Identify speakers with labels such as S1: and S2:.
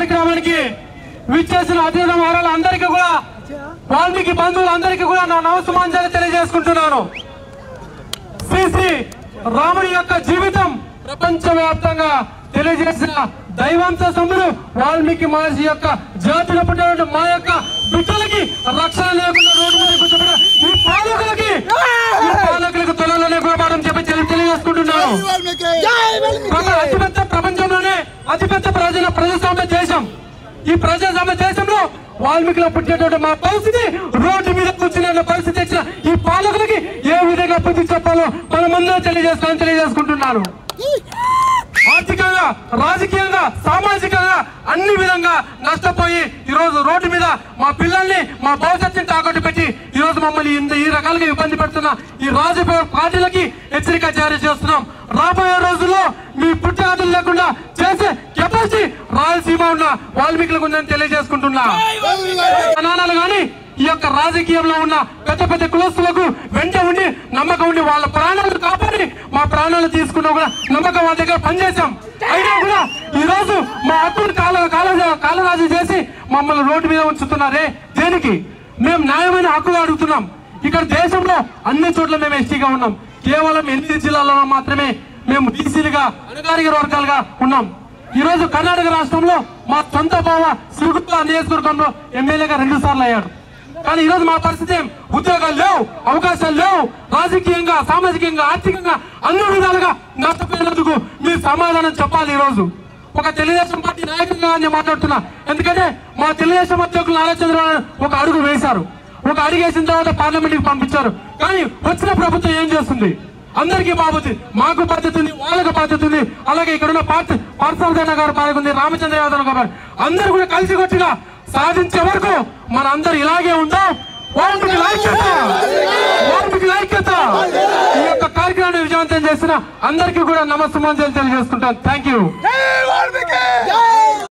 S1: కార్యక్రమానికి విచ్చేసిన అతిథి అందరికీ కూడా వాల్మీకి బంధువులందరికీ కూడా నా నమస్సుమాంజలి తెలియజేసుకుంటున్నాను శ్రీ శ్రీ రాముని యొక్క జీవితం ప్రపంచవ్యాప్తంగా తెలియజేసిన దైవాంశ సొమ్ములు వాల్మీకి మహర్షి యొక్క జాతిలో పుట్టినటువంటి మా యొక్క బిడ్డలకి రక్షణ లేకుండా రోడ్డు మీద కూర్చోబెట్టిన ఈ పాలకులకి ఈ పాలకులకు తొలలోనే గుణపాఠం చెప్పి తెలి- తెలియజేసుకుంటున్నాను ప్రప- అతిపెద్ద ప్రపంచంలోనే అతిపెద్ద ప్రజల ప్రజాస్వామ్య దేశం ఈ ప్రజాస్వామ్య దేశంలో వాల్మీకిలో పుట్టినటువంటి మా పరిస్థితి రోడ్డు మీద కూర్చునే పరిస్థితి వచ్చిన ఈ పాలకులకి ఏ విధంగా బుద్ధి చెప్పాలో మన ముందే తెలియజేస్తానని తెలియజేసుకుంటున్నాను ఆర్థికంగా రాజకీయంగా సామాజికంగా అన్ని విధంగా నష్టపోయి ఈ రోజు రోడ్డు మీద మా పిల్లల్ని మా భవిష్యత్తుని తాకట్టు పెట్టి ఈ రోజు మమ్మల్ని ఇంత ఈ రకాలుగా ఇబ్బంది పెడుతున్న ఈ రాజకీయ పార్టీలకి హెచ్చరిక జారీ చేస్తున్నాం రాబోయే రోజుల్లో మీ పుట్టాదులు లేకుండా చేసే కెపాసిటీ రాయలసీమ ఉన్న వాల్మీకులకు ఉందని తెలియజేసుకుంటున్నా అనానాలు గాని ఈ యొక్క రాజకీయంలో ఉన్న పెద్ద పెద్ద కులస్తులకు వెంట ఉండి నమ్మకం ఉండి వాళ్ళ ప్రాణాలు కాపాడి మా ప్రాణాలు తీసుకున్నా కూడా నమ్మకం వాళ్ళ దగ్గర పనిచేశాం అయినా కూడా ఈ రోజు మా హక్కులు కాల కాల కాలరాజు చేసి మమ్మల్ని రోడ్డు మీద ఉంచుతున్నారే దేనికి మేము న్యాయమైన హక్కులు అడుగుతున్నాం ఇక్కడ దేశంలో అన్ని చోట్ల మేము ఎస్టీగా ఉన్నాం కేవలం ఎనిమిది జిల్లాలలో మాత్రమే మేము బీసీలుగా అణగారిక వర్గాలుగా ఉన్నాం ఈ రోజు కర్ణాటక రాష్ట్రంలో మా సొంత బావ సిరుగుప్ప నియోజకవర్గంలో ఎమ్మెల్యేగా రెండు సార్లు అయ్యాడు కానీ ఈ రోజు మా పరిస్థితి ఏం? ఉద్యోగాలు లేవు అవకాశాలు లేవు రాజకీయంగా సామాజికంగా ఆర్థికంగా అన్ని విధాలుగా నష్టపోయినందుకు మీరు సమాధానం చెప్పాలి ఈ రోజు ఒక తెలుగుదేశం పార్టీ నాయకుడిగా నేను మాట్లాడుతున్నా ఎందుకంటే మా తెలుగుదేశం అధ్యక్షులు నారా చంద్రబాబు నాయుడు ఒక అడుగు వేశారు ఒక అడుగు వేసిన తర్వాత పార్లమెంట్ కి పంపించారు కానీ వచ్చిన ప్రభుత్వం ఏం చేస్తుంది అందరికీ బాబుద్ది మాకు బాధ్యత ఉంది వాళ్ళకి బాధ్యత ఉంది అలాగే ఇక్కడ ఉన్న పార్టీ పార్థసారథి గారు బాధ్యత ఉంది రామచంద్ర యాదవ్ గారు అందరూ కూడా కలిసి కొట్టిగా సాధించే వరకు మనందరూ ఇలాగే ఉందాం వాల్మీకి ఐక్యత వాల్మీకి ఐక్యత ఈ యొక్క కార్యక్రమాన్ని విజయవంతం చేసిన అందరికీ కూడా నమస్కారం తెలియజేసుకుంటాను థ్యాంక్ యూ
S2: జై వాల్మీకి